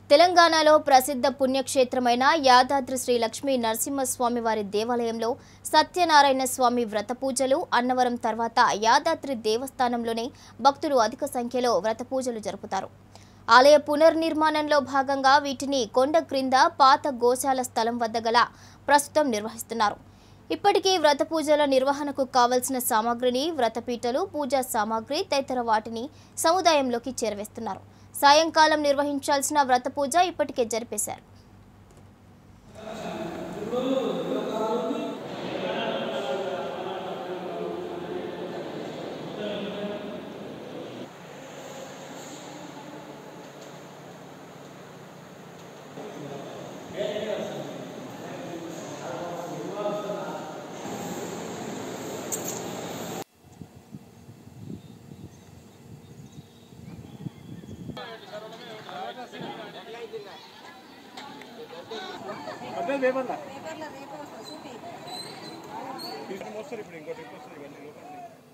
తెలంగాణలో ప్రసిద్ధ పుణ్యక్షేత్రమైన యాదాద్రి శ్రీ లక్ష్మీ నరసింహస్వామి వారి దేవాలయంలో సత్యనారాయణ స్వామి వ్రత పూజలు అన్నవరం తర్వాత యాదాద్రి దేవస్థానంలోనే భక్తులు అధిక సంఖ్యలో వ్రత పూజలు జరుపుతారు ఆలయ పునర్నిర్మాణంలో భాగంగా వీటిని కొండ క్రింద పాత గోశాల స్థలం వద్ద గల ప్రస్తుతం నిర్వహిస్తున్నారు ఇప్పటికీ వ్రత పూజల నిర్వహణకు కావలసిన సామాగ్రిని వ్రతపీటలు పూజా సామాగ్రి తదితర వాటిని సముదాయంలోకి చేరవేస్తున్నారు సాయంకాలం నిర్వహించాల్సిన వ్రత పూజ ఇప్పటికే జరిపేశారు అర్థం పేపర్లా తీసుకుని వస్తారు ఇప్పుడు ఇంకోటి వస్తుంది ఇవన్నీ లోపల